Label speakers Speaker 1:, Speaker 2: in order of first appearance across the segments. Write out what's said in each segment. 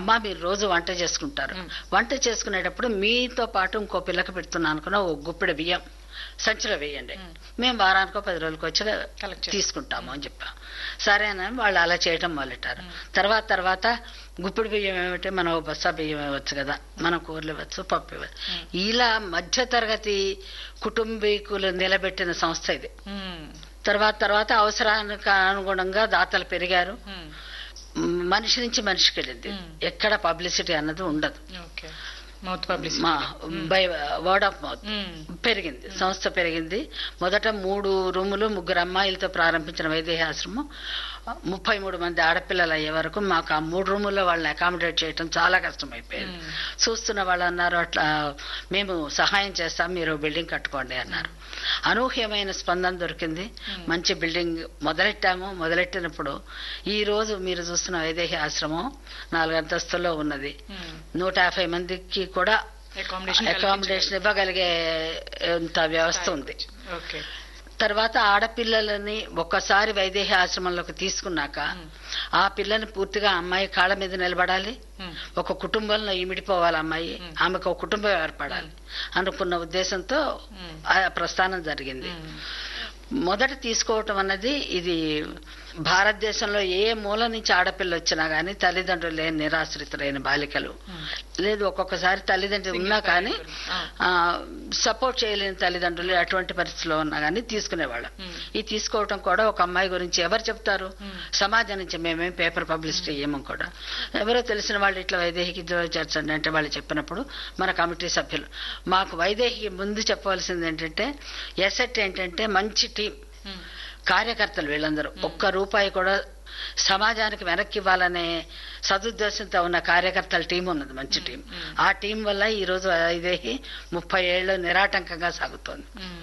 Speaker 1: అమ్మా మీరు రోజు వంట చేసుకుంటారు వంట చేసుకునేటప్పుడు మీతో పాటు ఇంకో పిల్లకి పెడుతున్నాను అనుకున్న ఓ గుప్పెడు బియ్యం సంచిలో వేయండి మేము వారానికో పది రోజులకి వచ్చి
Speaker 2: Collect చేస్తాం.
Speaker 1: తీసుకుంటాము అని చెప్పాం సరేనని వాళ్ళు అలా చేయటం మొదలెట్టారు తర్వాత తర్వాత గుప్పిడి బియ్యం ఏమిటి మనం ఓ బస్తా బియ్యం ఇవ్వచ్చు కదా మనం కూరలు ఇవ్వచ్చు పప్పు ఇవ్వచ్చు ఇలా మధ్య తరగతి కుటుంబీకులు నిలబెట్టిన సంస్థ ఇది
Speaker 2: ఉమ్,
Speaker 1: తర్వాత తర్వాత అవసరానికి అనుగుణంగా దాతలు పెరిగారు
Speaker 2: ఉమ్,
Speaker 1: మ్, మనిషి నుంచి మనిషికి వెళ్ళింది
Speaker 2: మ్.
Speaker 1: ఎక్కడ పబ్లిసిటీ అన్నది ఉండదు
Speaker 2: ఓకే మౌత్ పబ్లిసిటీ
Speaker 1: మా by word of mouth
Speaker 2: um,
Speaker 1: పెరిగింది సంస్థ పెరిగింది మొదట మూడు రూములు ముగ్గురు అమ్మాయిలతో ప్రారంభించిన వైదేహి ఆశ్రమం ముప్పై మూడు మంది ఆడపిల్లలు అయ్యే వరకు మాకు ఆ మూడు రూముల్లో వాళ్ళని అకామిడేట్ చేయడం చాలా కష్టమైపోయింది
Speaker 2: మ్మ్.
Speaker 1: చూస్తున్న వాళ్ళు అన్నారు అట్లా మేము సహాయం చేస్తాం మీరు బిల్డింగ్ కట్టుకోండి అన్నారు అనూహ్యమైన స్పందన దొరికింది మంచి బిల్డింగ్ మొదలెట్టాము మొదలెట్టినప్పుడు ఈ రోజు మీరు చూస్తున్న వైదేహి ఆశ్రమం నాలుగు అంతస్తుల్లో ఉన్నది
Speaker 2: ఉమ్.
Speaker 1: నూట యాభై మందికి కూడా
Speaker 2: అకామిడేషన్
Speaker 1: అకామిడేషన్ ఇవ్వగలిగే అంత వ్యవస్థ ఉంది
Speaker 2: ఓకే
Speaker 1: తర్వాత ఆడపిల్లలని ఒక్కసారి వైదేహి ఆశ్రమంలోకి తీసుకున్నాక ఆ పిల్లని పూర్తిగా అమ్మాయి కాళ్ళ మీద నిలబడాలి
Speaker 2: ఉమ్,
Speaker 1: ఒక కుటుంబంలో ఇమిడిపోవాలి అమ్మాయి ఆమెకు ఒక కుటుంబం ఏర్పడాలి అనుకున్న ఉద్దేశంతో
Speaker 2: ఉమ్.
Speaker 1: ఆ ప్రస్థానం జరిగింది
Speaker 2: ఉమ్,
Speaker 1: మొదట తీసుకోవటం అన్నది ఇది భారతదేశంలో ఏ మూల నుంచి ఆడపిల్ల వచ్చినా గానీ తల్లిదండ్రులు లేని నిరాశ్రితులైన బాలికలు లేదు ఒక్కొక్కసారి తల్లిదండ్రులు ఉన్నా కానీ
Speaker 2: ఆ.
Speaker 1: సపోర్ట్ చేయలేని తల్లిదండ్రులు అటువంటి పరిస్థితిలో ఉన్నా కానీ తీసుకునేవాళ్ళం
Speaker 2: మ్మ్.
Speaker 1: ఈ తీసుకోవటం కూడా ఒక అమ్మాయి గురించి ఎవరు చెప్తారు
Speaker 2: మ్మ్.
Speaker 1: సమాజం నుంచి మేమేం పేపర్ పబ్లిసిటీ ఇయ్యము కూడా ఎవరో తెలిసిన వాళ్ళు ఇట్లా వైదేహికి చేర్చండి అంటే వాళ్ళు చెప్పినప్పుడు మన కమిటీ సభ్యులు మాకు వైదేహికి ముందు చెప్పవలసింది ఏంటంటే ఎసెట్ ఏంటంటే మంచి టీం
Speaker 2: ఉమ్,
Speaker 1: కార్యకర్తలు వీళ్ళందరూ ఒక్క రూపాయి కూడా సమాజానికి వెనక్కి ఇవ్వాలనే సదుద్దేశంతో ఉన్న కార్యకర్తల టీం ఉన్నది మంచి టీం ఆ టీం వల్ల ఈ రోజు ఇదేహి ముప్పై ఏళ్ళు నిరాటంకంగా సాగుతోంది
Speaker 2: ఉమ్,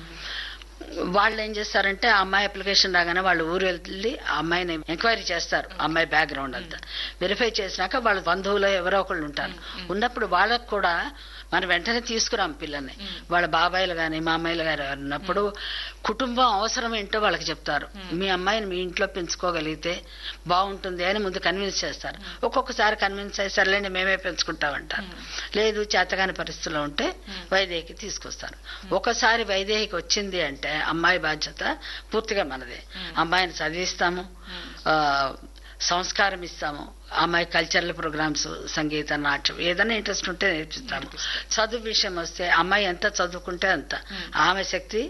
Speaker 1: వాళ్ళు ఏం చేస్తారంటే ఆ అమ్మాయి అప్లికేషన్ రాగానే వాళ్ళు ఊరు వెళ్ళి ఆ అమ్మాయిని ఎంక్వైరీ చేస్తారు ఆ అమ్మాయి బ్యాక్గ్రౌండ్ అంతా వెరిఫై చేసినాక వాళ్ళ బంధువులు ఎవరో ఒకళ్ళు ఉంటారు ఉన్నప్పుడు వాళ్ళకు కూడా మనం వెంటనే తీసుకురాం పిల్లల్ని వాళ్ళ బాబాయిలు కానీ మామయ్యలు గారు ఉన్నప్పుడు కుటుంబం అవసరం ఏంటో వాళ్ళకి చెప్తారు మీ అమ్మాయిని మీ ఇంట్లో పెంచుకోగలిగితే బాగుంటుంది అని ముందు కన్విన్స్ చేస్తారు ఒక్కొక్కసారి కన్విన్స్ అయ్యి సర్లేండి మేమే పెంచుకుంటామంటారు లేదు చేతగాని పరిస్థితిలో ఉంటే వైదేహికి తీసుకొస్తారు ఒకసారి వైదేహికి వచ్చింది అంటే అమ్మాయి బాధ్యత పూర్తిగా మనదే అమ్మాయిని చదివిస్తాము ఆ, సంస్కారం ఇస్తాము అమ్మాయి కల్చరల్ ప్రోగ్రామ్స్ సంగీత నాట్యం ఏదైనా ఇంట్రెస్ట్ ఉంటే నేర్పిస్తాము చదువు విషయం వస్తే అమ్మాయి ఎంత చదువుకుంటే అంత ఆమె శక్తి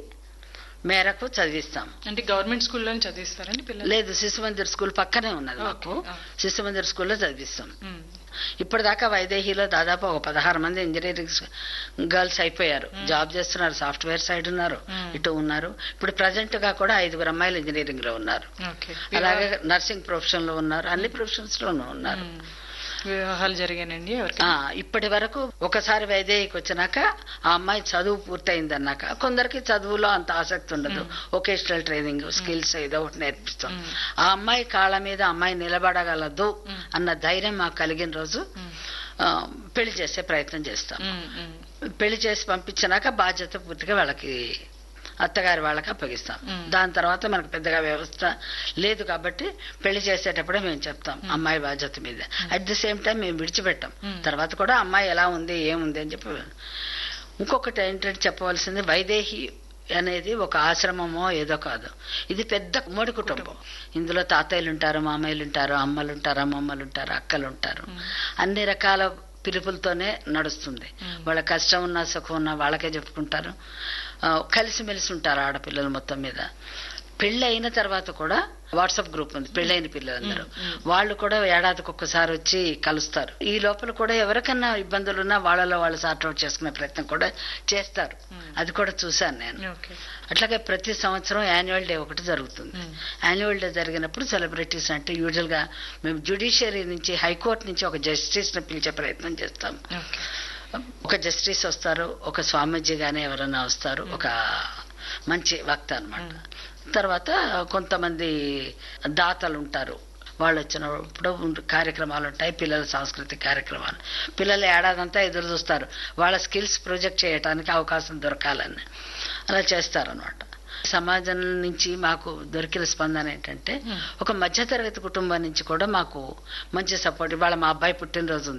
Speaker 1: మేరకు చదివిస్తాము
Speaker 2: అంటే గవర్నమెంట్ స్కూల్లోనే చదివిస్తారండి పిల్లలు
Speaker 1: లేదు శిశు మందిర్ స్కూల్ పక్కనే ఉన్నది మాకు
Speaker 2: ఆ.
Speaker 1: శిశు మందిర్ స్కూల్లో చదివిస్తాం
Speaker 2: ఉమ్,
Speaker 1: ఇప్పటిదాకా వైదేహిలో దాదాపు ఒక పదహారు మంది ఇంజనీరింగ్ గర్ల్స్ అయిపోయారు జాబ్ చేస్తున్నారు సాఫ్ట్వేర్ సైడ్ ఉన్నారు
Speaker 2: Hmm.
Speaker 1: ఇటు ఉన్నారు ఇప్పుడు ప్రజెంట్ గా కూడా ఐదుగురు అమ్మాయిలు ఇంజనీరింగ్ లో ఉన్నారు
Speaker 2: ఓకే
Speaker 1: అలాగే నర్సింగ్ ప్రొఫెషన్ లో ఉన్నారు అన్ని ప్రొఫెషన్స్ లోనూ ఉన్నారు
Speaker 2: ఉమ్, వివాహాలు జరిగానండి ఎవరికి
Speaker 1: ఆ, ఇప్పటి వరకు ఒకసారి వైదేహికి వచ్చినాక ఆ అమ్మాయి చదువు పూర్తయింది అన్నాక కొందరికి చదువులో అంత ఆసక్తి ఉండదు ఒకేషనల్ ట్రైనింగ్ స్కిల్స్ ఏదో ఒకటి నేర్పిస్తాం
Speaker 2: మ్మ్.
Speaker 1: ఆ అమ్మాయి కాళ్ళ మీద అమ్మాయి నిలబడగలదు అన్న ధైర్యం మాకు కలిగిన రోజు
Speaker 2: ఉమ్,
Speaker 1: ఆ, పెళ్లి చేసే ప్రయత్నం చేస్తాం
Speaker 2: ఉమ్, ఉమ్,
Speaker 1: పెళ్లి చేసి పంపించినాక బాధ్యత పూర్తిగా వాళ్ళకి అత్తగారి వాళ్ళకి అప్పగిస్తాం
Speaker 2: మ్మ్.
Speaker 1: దాని తర్వాత మనకు పెద్దగా వ్యవస్థ లేదు కాబట్టి పెళ్లి చేసేటప్పుడే మేము చెప్తాం అమ్మాయి బాధ్యత మీద అట్ ది సేమ్ టైం మేము విడిచిపెట్టాం
Speaker 2: మ్మ్.
Speaker 1: తర్వాత కూడా అమ్మాయి ఎలా ఉంది ఏముంది అని చెప్పి ఇంకొకటి ఏంటంటే చెప్పవలసింది వైదేహి అనేది ఒక ఆశ్రమమో ఏదో కాదు ఇది పెద్ద ఉమ్మడి కుటుంబం ఇందులో తాతయ్యలు ఉంటారు మామయ్యలు ఉంటారు అమ్మలు ఉంటారు అమ్మమ్మలు ఉంటారు అక్కలు ఉంటారు అన్ని రకాల పిలుపులతోనే నడుస్తుంది వాళ్ళ కష్టం ఉన్నా సుఖం ఉన్నా వాళ్ళకే చెప్పుకుంటారు ఆ, కలిసిమెలిసి ఉంటారు ఆడపిల్లలు మొత్తం మీద పెళ్లి అయిన తర్వాత కూడా వాట్సాప్ గ్రూప్ ఉంది పెళ్ళైన పిల్లలందరూ వాళ్ళు కూడా ఏడాదికి ఒక్కసారి వచ్చి కలుస్తారు ఈ లోపల కూడా ఎవరికన్నా ఇబ్బందులు ఉన్నా వాళ్ళలో వాళ్ళు సార్ట్ అవుట్ చేసుకునే ప్రయత్నం కూడా చేస్తారు అది కూడా చూశాను నేను
Speaker 2: ఓకే
Speaker 1: అట్లాగే ప్రతి సంవత్సరం యాన్యువల్ డే ఒకటి జరుగుతుంది
Speaker 2: మ్మ్.
Speaker 1: యాన్యువల్ డే జరిగినప్పుడు సెలబ్రిటీస్ అంటే యూజువల్ గా మేము జ్యుడిషియరీ నుంచి హైకోర్టు నుంచి ఒక జస్టిస్ ని పిలిచే ప్రయత్నం చేస్తాం
Speaker 2: ఓకే
Speaker 1: ఒక జస్టిస్ వస్తారు ఒక స్వామీజీ గానీ ఎవరైనా వస్తారు ఒక మంచి వక్త అన్నమాట తర్వాత కొంతమంది దాతలు ఉంటారు వాళ్ళు వచ్చినప్పుడు కార్యక్రమాలు ఉంటాయి పిల్లల సాంస్కృతిక కార్యక్రమాలు పిల్లలు ఏడాదంతా ఎదురు చూస్తారు వాళ్ళ స్కిల్స్ ప్రొజెక్ట్ చేయడానికి అవకాశం దొరకాలని అలా చేస్తారనమాట సమాజం నుంచి మాకు దొరికిన స్పందన ఏంటంటే ఒక మధ్యతరగతి కుటుంబం నుంచి కూడా మాకు మంచి సపోర్ట్ ఇవాళ మా అబ్బాయి పుట్టినరోజు ఉంది